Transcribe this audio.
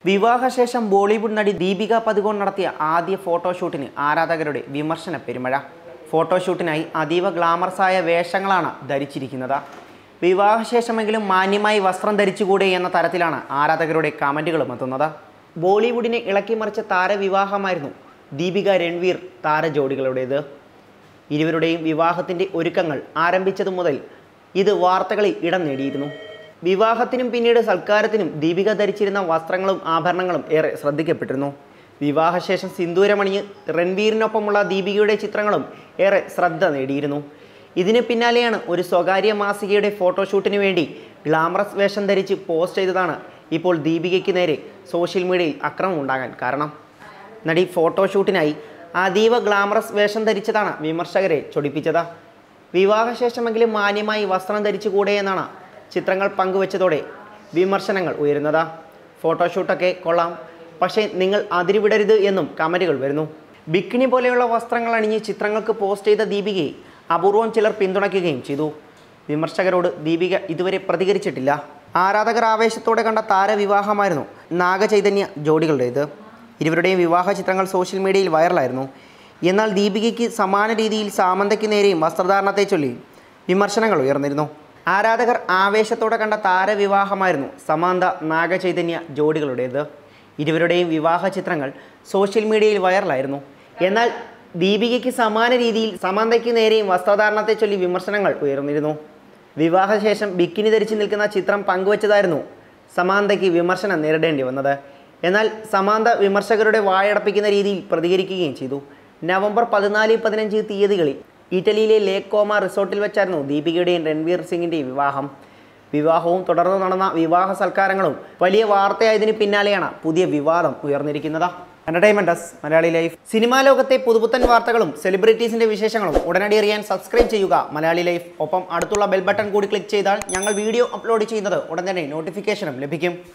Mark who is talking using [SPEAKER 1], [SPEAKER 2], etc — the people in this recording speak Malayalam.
[SPEAKER 1] വിവാഹശേഷം ബോളിവുഡ് നടി ദീപിക പതുകോൺ നടത്തിയ ആദ്യ ഫോട്ടോഷൂട്ടിന് ആരാധകരുടെ വിമർശന പെരുമഴ ഫോട്ടോഷൂട്ടിനായി അതീവ ഗ്ലാമറസായ വേഷങ്ങളാണ് ധരിച്ചിരിക്കുന്നത് വിവാഹശേഷമെങ്കിലും മാന്യമായി വസ്ത്രം ധരിച്ചുകൂടെ എന്ന തരത്തിലാണ് ആരാധകരുടെ കമൻറ്റുകളും എത്തുന്നത് ബോളിവുഡിനെ ഇളക്കിമറിച്ച താരവിവാഹമായിരുന്നു ദീപിക രൺവീർ താരജോഡികളുടേത് ഇരുവരുടെയും വിവാഹത്തിൻ്റെ ഒരുക്കങ്ങൾ ആരംഭിച്ചതു മുതൽ ഇത് വാർത്തകളിൽ ഇടം നേടിയിരുന്നു വിവാഹത്തിനും പിന്നീട് സൽക്കാരത്തിനും ദീപിക ധരിച്ചിരുന്ന വസ്ത്രങ്ങളും ആഭരണങ്ങളും ഏറെ ശ്രദ്ധിക്കപ്പെട്ടിരുന്നു വിവാഹശേഷം സിന്ദൂരമണിഞ്ഞ് രൺവീറിനൊപ്പമുള്ള ദീപികയുടെ ചിത്രങ്ങളും ഏറെ ശ്രദ്ധ നേടിയിരുന്നു ഇതിന് പിന്നാലെയാണ് ഒരു സ്വകാര്യ മാസികയുടെ ഫോട്ടോഷൂട്ടിന് വേണ്ടി ഗ്ലാമറസ് വേഷം ധരിച്ച് പോസ്റ്റ് ചെയ്തതാണ് ഇപ്പോൾ ദീപികയ്ക്ക് നേരെ സോഷ്യൽ മീഡിയയിൽ അക്രമം ഉണ്ടാകാൻ കാരണം നടി ഫോട്ടോഷൂട്ടിനായി അതീവ ഗ്ലാമറസ് വേഷം ധരിച്ചതാണ് വിമർശകരെ ചൊടിപ്പിച്ചത് വിവാഹശേഷമെങ്കിലും മാന്യമായി വസ്ത്രം ധരിച്ചുകൂടെ എന്നാണ് ചിത്രങ്ങൾ പങ്കുവച്ചതോടെ വിമർശനങ്ങൾ ഉയരുന്നത് ഫോട്ടോഷൂട്ടൊക്കെ കൊള്ളാം പക്ഷേ നിങ്ങൾ അതിരുവിടരുത് എന്നും കമൻറ്റുകൾ വരുന്നു ബിക്കിനി പോലെയുള്ള വസ്ത്രങ്ങൾ അണിഞ്ഞ് ചിത്രങ്ങൾക്ക് പോസ്റ്റ് ചെയ്ത ദീപികയെ അപൂർവം ചിലർ പിന്തുണയ്ക്കുകയും ചെയ്തു വിമർശകരോട് ദീപിക ഇതുവരെ പ്രതികരിച്ചിട്ടില്ല ആരാധകർ ആവേശത്തോടെ കണ്ട താരവിവാഹമായിരുന്നു നാഗചൈതന്യ ജോഡികളുടേത് ഇരുവരുടെയും വിവാഹ ചിത്രങ്ങൾ സോഷ്യൽ മീഡിയയിൽ വൈറലായിരുന്നു എന്നാൽ ദീപികയ്ക്ക് സമാന രീതിയിൽ സാമന്തയ്ക്ക് നേരെയും വസ്ത്രധാരണത്തെ ചൊല്ലി വിമർശനങ്ങൾ ഉയർന്നിരുന്നു ആരാധകർ ആവേശത്തോടെ കണ്ട താരവിവാഹമായിരുന്നു സമാന്ത നാഗചൈതന്യ ജോഡികളുടേത് ഇരുവരുടെയും വിവാഹ ചിത്രങ്ങൾ സോഷ്യൽ മീഡിയയിൽ വൈറലായിരുന്നു എന്നാൽ ദീപികയ്ക്ക് സമാന രീതിയിൽ സമാന്തയ്ക്ക് നേരെയും വസ്ത്രധാരണത്തെ ചൊല്ലി വിമർശനങ്ങൾ ഉയർന്നിരുന്നു വിവാഹശേഷം ബിക്കിനി ധരിച്ച് നിൽക്കുന്ന ചിത്രം പങ്കുവച്ചതായിരുന്നു സമാന്തയ്ക്ക് വിമർശനം നേരിടേണ്ടി വന്നത് എന്നാൽ സമാന്ത വിമർശകരുടെ വായടപ്പിക്കുന്ന രീതിയിൽ പ്രതികരിക്കുകയും ചെയ്തു നവംബർ പതിനാല് പതിനഞ്ച് തീയതികളിൽ ഇറ്റലിയിലെ ലേക്ക് കോമ റിസോർട്ടിൽ വെച്ചായിരുന്നു ദീപികയുടെയും രൺവീർ സിംഗിൻ്റെയും വിവാഹം വിവാഹവും തുടർന്ന് നടന്ന വിവാഹ സൽക്കാരങ്ങളും വലിയ വാർത്തയായതിന് പിന്നാലെയാണ് പുതിയ വിവാദം ഉയർന്നിരിക്കുന്നത് എന്റർടൈൻമെന്റസ് മലയാളി ലൈഫ് സിനിമാ ലോകത്തെ പുതുപുത്തൻ വാർത്തകളും സെലിബ്രിറ്റീസിന്റെ വിശേഷങ്ങളും ഉടനടി അറിയാൻ സബ്സ്ക്രൈബ് ചെയ്യുക മലയാളി ലൈഫ് ഒപ്പം അടുത്തുള്ള ബെൽ ബട്ടൺ കൂടി ക്ലിക്ക് ചെയ്താൽ ഞങ്ങൾ വീഡിയോ അപ്ലോഡ് ചെയ്യുന്നത് ഉടൻ തന്നെ നോട്ടിഫിക്കേഷനും ലഭിക്കും